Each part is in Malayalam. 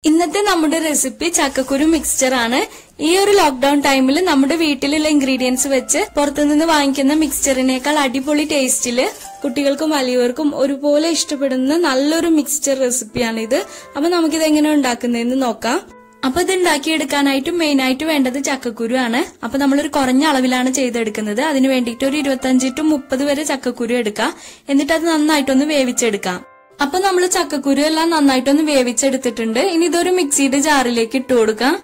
ഇന്നത്തെ നമ്മുടെ റെസിപ്പി ചക്കക്കുരു മിക്സ്ചർ ആണ് ഈ ഒരു ലോക്ക്ഡൌൺ ടൈമിൽ നമ്മുടെ വീട്ടിലുള്ള ഇൻഗ്രീഡിയൻസ് വെച്ച് പുറത്തുനിന്ന് വാങ്ങിക്കുന്ന മിക്സ്ചറിനേക്കാൾ അടിപൊളി ടേസ്റ്റില് കുട്ടികൾക്കും വലിയവർക്കും ഒരുപോലെ ഇഷ്ടപ്പെടുന്ന നല്ലൊരു മിക്സ്ചർ റെസിപ്പിയാണ് ഇത് അപ്പൊ നമുക്കിത് എങ്ങനെ ഉണ്ടാക്കുന്നതെന്ന് നോക്കാം അപ്പൊ ഇത് ഉണ്ടാക്കിയെടുക്കാനായിട്ട് മെയിൻ ആയിട്ട് വേണ്ടത് ചക്കക്കുരു ആണ് അപ്പൊ നമ്മളൊരു കുറഞ്ഞ അളവിലാണ് ചെയ്തെടുക്കുന്നത് അതിന് വേണ്ടിയിട്ട് ഒരു ഇരുപത്തഞ്ച് ടു മുപ്പത് വരെ ചക്കക്കുരു എടുക്കാം എന്നിട്ട് അത് നന്നായിട്ടൊന്ന് വേവിച്ചെടുക്കാം അപ്പൊ നമ്മൾ ചക്കക്കുരു എല്ലാം നന്നായിട്ടൊന്ന് വേവിച്ചെടുത്തിട്ടുണ്ട് ഇനി ഇതൊരു മിക്സിയുടെ ജാറിലേക്ക് ഇട്ട് കൊടുക്കാം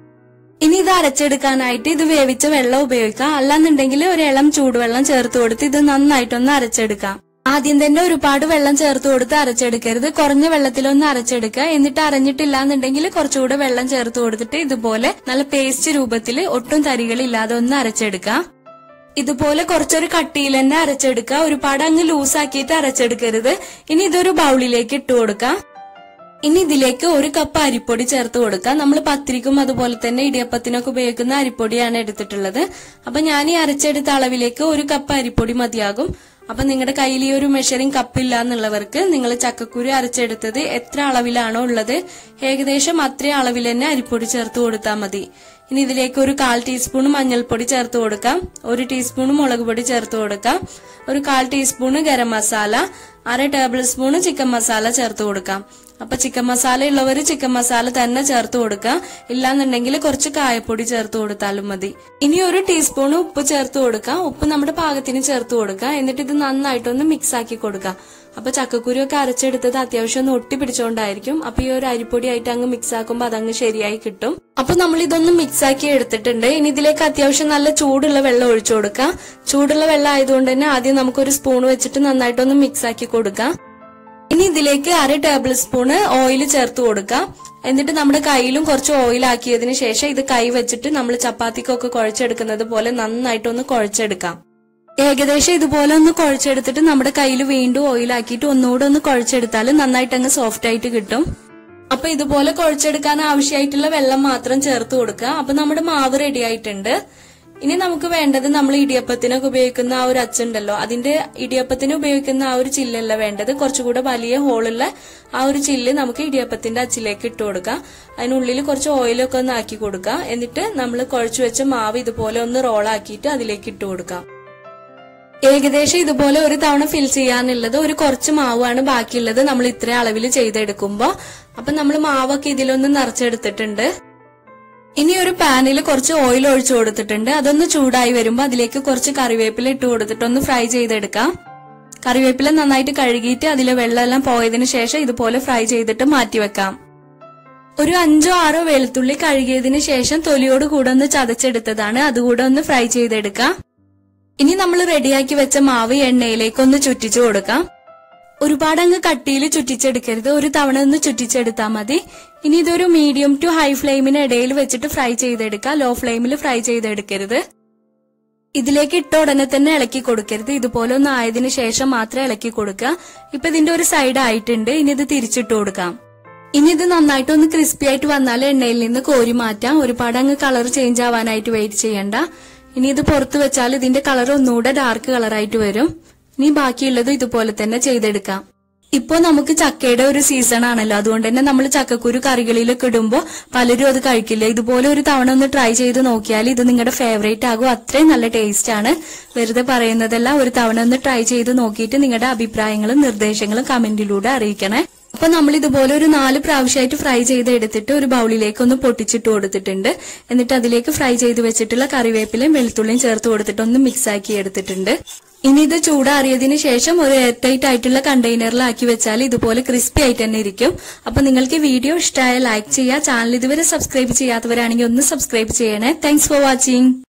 ഇനി ഇത് അരച്ചെടുക്കാനായിട്ട് ഇത് വേവിച്ച വെള്ളം ഉപയോഗിക്കാം അല്ലാന്നുണ്ടെങ്കിൽ ഒരു ഇളം ചൂടുവെള്ളം ചേർത്ത് കൊടുത്ത് ഇത് നന്നായിട്ടൊന്ന് അരച്ചെടുക്കാം ആദ്യം തന്നെ ഒരുപാട് വെള്ളം ചേർത്ത് കൊടുത്ത് അരച്ചെടുക്കരുത് കുറഞ്ഞ വെള്ളത്തിലൊന്ന് അരച്ചെടുക്കുക എന്നിട്ട് അരഞ്ഞിട്ടില്ല എന്നുണ്ടെങ്കിൽ കുറച്ചുകൂടെ വെള്ളം ചേർത്ത് കൊടുത്തിട്ട് ഇതുപോലെ നല്ല പേസ്റ്റ് രൂപത്തിൽ ഒട്ടും തരികളില്ലാതെ ഒന്ന് അരച്ചെടുക്കാം ഇതുപോലെ കുറച്ചൊരു കട്ടിയിൽ തന്നെ അരച്ചെടുക്കുക ഒരുപാട് അങ്ങ് ലൂസാക്കിയിട്ട് അരച്ചെടുക്കരുത് ഇനി ഇതൊരു ബൗളിലേക്ക് ഇട്ട് കൊടുക്കാം ഇനി ഇതിലേക്ക് ഒരു കപ്പ് അരിപ്പൊടി ചേർത്ത് കൊടുക്കാം നമ്മൾ പത്തിരിക്കും അതുപോലെ തന്നെ ഇടിയപ്പത്തിനൊക്കെ ഉപയോഗിക്കുന്ന അരിപ്പൊടിയാണ് എടുത്തിട്ടുള്ളത് അപ്പൊ ഞാൻ ഈ അരച്ചെടുത്ത അളവിലേക്ക് ഒരു കപ്പ് അരിപ്പൊടി മതിയാകും അപ്പൊ നിങ്ങളുടെ കയ്യിൽ ഈ ഒരു മെഷറിംഗ് കപ്പ് ഇല്ല എന്നുള്ളവർക്ക് നിങ്ങൾ ചക്കക്കുരു അരച്ചെടുത്തത് എത്ര അളവിലാണോ ഉള്ളത് ഏകദേശം അത്രയും അളവിൽ തന്നെ അരിപ്പൊടി ചേർത്ത് കൊടുത്താൽ മതി ഇനി ഇതിലേക്ക് ഒരു കാൽ ടീസ്പൂൺ മഞ്ഞൾപ്പൊടി ചേർത്ത് കൊടുക്കാം ഒരു ടീസ്പൂൺ മുളക് പൊടി ചേർത്ത് കൊടുക്കാം ഒരു കാൽ ടീസ്പൂൺ ഗരം മസാല അര ടേബിൾ സ്പൂൺ ചിക്കൻ മസാല ചേർത്ത് കൊടുക്കാം അപ്പൊ ചിക്കൻ മസാല ഉള്ളവർ ചിക്കൻ മസാല തന്നെ ചേർത്ത് കൊടുക്കാം ഇല്ലാന്നുണ്ടെങ്കിൽ കുറച്ച് കായപ്പൊടി ചേർത്ത് കൊടുത്താലും മതി ഇനി ഒരു ടീസ്പൂൺ ഉപ്പ് ചേർത്ത് കൊടുക്കാം ഉപ്പ് നമ്മുടെ പാകത്തിന് ചേർത്ത് കൊടുക്കാം എന്നിട്ട് ഇത് നന്നായിട്ടൊന്ന് മിക്സ് ആക്കി കൊടുക്കാം അപ്പൊ ചക്കക്കുരു ഒക്കെ അരച്ചെടുത്തത് അത്യാവശ്യം ഒന്ന് ഒട്ടി പിടിച്ചോണ്ടായിരിക്കും അപ്പൊ ഈ ഒരു അരിപ്പൊടി ആയിട്ട് അങ്ങ് മിക്സ് ആക്കുമ്പോൾ അതങ്ങ് ശരിയായി കിട്ടും അപ്പൊ നമ്മൾ ഇതൊന്ന് മിക്സ് ആക്കി എടുത്തിട്ടുണ്ട് ഇനി ഇതിലേക്ക് അത്യാവശ്യം നല്ല ചൂടുള്ള വെള്ളം ഒഴിച്ചു കൊടുക്കാം ചൂടുള്ള വെള്ളം ആയതുകൊണ്ട് തന്നെ ആദ്യം നമുക്കൊരു സ്പൂൺ വെച്ചിട്ട് നന്നായിട്ടൊന്ന് മിക്സ് ആക്കി കൊടുക്കാം ഇനി ഇതിലേക്ക് അര ടേബിൾ സ്പൂണ് ഓയിൽ ചേർത്ത് കൊടുക്കാം എന്നിട്ട് നമ്മുടെ കയ്യിലും കുറച്ച് ഓയിൽ ആക്കിയതിനു ശേഷം ഇത് കൈ വെച്ചിട്ട് നമ്മൾ ചപ്പാത്തിക്കൊക്കെ കുഴച്ചെടുക്കുന്നത് പോലെ നന്നായിട്ടൊന്ന് കുഴച്ചെടുക്കാം ഏകദേശം ഇതുപോലെ ഒന്ന് കുഴച്ചെടുത്തിട്ട് നമ്മുടെ കയ്യിൽ വീണ്ടും ഓയിൽ ആക്കിയിട്ട് ഒന്നുകൂടെ ഒന്ന് കുഴച്ചെടുത്താൽ നന്നായിട്ട് അങ്ങ് സോഫ്റ്റ് ആയിട്ട് കിട്ടും അപ്പൊ ഇതുപോലെ കുഴച്ചെടുക്കാൻ ആവശ്യമായിട്ടുള്ള വെള്ളം മാത്രം ചേർത്ത് കൊടുക്കുക അപ്പൊ നമ്മുടെ മാവ് റെഡി ആയിട്ടുണ്ട് ഇനി നമുക്ക് വേണ്ടത് നമ്മൾ ഇടിയപ്പത്തിനൊക്കെ ഉപയോഗിക്കുന്ന ആ ഒരു അച്ചുണ്ടല്ലോ അതിന്റെ ഇടിയപ്പത്തിന് ഉപയോഗിക്കുന്ന ആ ഒരു ചില്ലല്ല വേണ്ടത് കുറച്ചുകൂടെ വലിയ ഹോളുള്ള ആ ഒരു ചില്ല് നമുക്ക് ഇടിയപ്പത്തിന്റെ അച്ചിലേക്ക് ഇട്ട് കൊടുക്കാം അതിനുള്ളിൽ കുറച്ച് ഓയിലൊക്കെ ഒന്ന് ആക്കി കൊടുക്കാം എന്നിട്ട് നമ്മൾ കുഴച്ചു വെച്ച മാവ് ഇതുപോലെ ഒന്ന് റോളാക്കിയിട്ട് അതിലേക്ക് ഇട്ട് കൊടുക്കാം ഏകദേശം ഇതുപോലെ ഒരു തവണ ഫിൽ ചെയ്യാനുള്ളത് ഒരു കുറച്ച് മാവാണ് ബാക്കിയുള്ളത് നമ്മൾ ഇത്ര അളവിൽ ചെയ്തെടുക്കുമ്പോ അപ്പൊ നമ്മൾ മാവൊക്കെ ഇതിലൊന്ന് നിറച്ചെടുത്തിട്ടുണ്ട് ഇനി ഒരു പാനിൽ കുറച്ച് ഓയിൽ ഒഴിച്ചു കൊടുത്തിട്ടുണ്ട് അതൊന്ന് ചൂടായി വരുമ്പോൾ അതിലേക്ക് കുറച്ച് കറിവേപ്പില ഇട്ട് കൊടുത്തിട്ട് ഒന്ന് ഫ്രൈ ചെയ്തെടുക്കാം കറിവേപ്പില നന്നായിട്ട് കഴുകിയിട്ട് അതിലെ വെള്ളമെല്ലാം പോയതിനു ശേഷം ഇതുപോലെ ഫ്രൈ ചെയ്തിട്ട് മാറ്റിവെക്കാം ഒരു അഞ്ചോ ആറോ വെളുത്തുള്ളി കഴുകിയതിനു ശേഷം തൊലിയോട് കൂടെ ഒന്ന് ചതച്ചെടുത്തതാണ് അതുകൂടെ ഒന്ന് ഫ്രൈ ചെയ്തെടുക്കാം ഇനി നമ്മൾ റെഡിയാക്കി വെച്ച മാവ് എണ്ണയിലേക്ക് ഒന്ന് ചുറ്റിച്ചു കൊടുക്കാം ഒരുപാട് അങ്ങ് കട്ടിയിൽ ചുറ്റിച്ചെടുക്കരുത് ഒരു തവണ ഒന്ന് ചുറ്റിച്ചെടുത്താൽ മതി ഇനി ഇതൊരു മീഡിയം ടു ഹൈ ഫ്ലെയിമിന് ഇടയിൽ വെച്ചിട്ട് ഫ്രൈ ചെയ്തെടുക്കാം ലോ ഫ്ലെയിമിൽ ഫ്രൈ ചെയ്തെടുക്കരുത് ഇതിലേക്ക് ഇട്ട ഉടനെ തന്നെ ഇളക്കി കൊടുക്കരുത് ഇതുപോലെ ഒന്ന് ആയതിനു ശേഷം മാത്രം ഇളക്കി കൊടുക്കുക ഇപ്പൊ ഇതിന്റെ ഒരു സൈഡ് ആയിട്ടുണ്ട് ഇനി ഇത് തിരിച്ചിട്ട് കൊടുക്കാം ഇനി ഇത് നന്നായിട്ട് ഒന്ന് ക്രിസ്പി ആയിട്ട് വന്നാൽ എണ്ണയിൽ നിന്ന് കോരി മാറ്റാം ഒരുപാട് അങ്ങ് കളർ ചേഞ്ച് ആവാനായിട്ട് വെയിറ്റ് ചെയ്യണ്ട ഇനി ഇത് പുറത്ത് വെച്ചാൽ ഇതിന്റെ കളർ ഒന്നുകൂടെ ഡാർക്ക് കളറായിട്ട് വരും ഇനി ബാക്കിയുള്ളത് ഇതുപോലെ തന്നെ ചെയ്തെടുക്കാം ഇപ്പോ നമുക്ക് ചക്കയുടെ ഒരു സീസൺ ആണല്ലോ അതുകൊണ്ട് തന്നെ നമ്മൾ ചക്കക്കുരു കറികളിലൊക്കെ ഇടുമ്പോൾ പലരും അത് കഴിക്കില്ല ഇതുപോലെ ഒരു തവണ ഒന്ന് ട്രൈ ചെയ്ത് നോക്കിയാൽ ഇത് നിങ്ങളുടെ ഫേവറേറ്റ് ആകും അത്രയും നല്ല ടേസ്റ്റ് ആണ് വെറുതെ പറയുന്നതല്ല ഒരു തവണ ഒന്ന് ട്രൈ ചെയ്ത് നോക്കിയിട്ട് നിങ്ങളുടെ അഭിപ്രായങ്ങളും നിർദ്ദേശങ്ങളും കമന്റിലൂടെ അറിയിക്കണേ അപ്പൊ നമ്മൾ ഇതുപോലെ ഒരു നാല് പ്രാവശ്യമായിട്ട് ഫ്രൈ ചെയ്ത് എടുത്തിട്ട് ഒരു ബൗളിലേക്ക് ഒന്ന് പൊട്ടിച്ചിട്ട് കൊടുത്തിട്ടുണ്ട് എന്നിട്ട് അതിലേക്ക് ഫ്രൈ ചെയ്ത് വെച്ചിട്ടുള്ള കറിവേപ്പിലയും വെളുത്തുള്ളിയും ചേർത്ത് കൊടുത്തിട്ട് ഒന്ന് മിക്സ് ആക്കി എടുത്തിട്ടുണ്ട് ഇനി ഇത് ചൂടാറിയതിന് ശേഷം ഒരു എയർ ടൈറ്റ് ആയിട്ടുള്ള കണ്ടെയ്നറിലാക്കി വെച്ചാൽ ഇതുപോലെ ക്രിസ്പി ആയിട്ട് തന്നെ ഇരിക്കും അപ്പൊ നിങ്ങൾക്ക് വീഡിയോ ഇഷ്ടമായ ലൈക്ക് ചെയ്യുക ചാനൽ ഇതുവരെ സബ്സ്ക്രൈബ് ചെയ്യാത്തവരാണെങ്കിൽ ഒന്ന് സബ്സ്ക്രൈബ് ചെയ്യണേ താങ്ക്സ് ഫോർ വാച്ചിങ്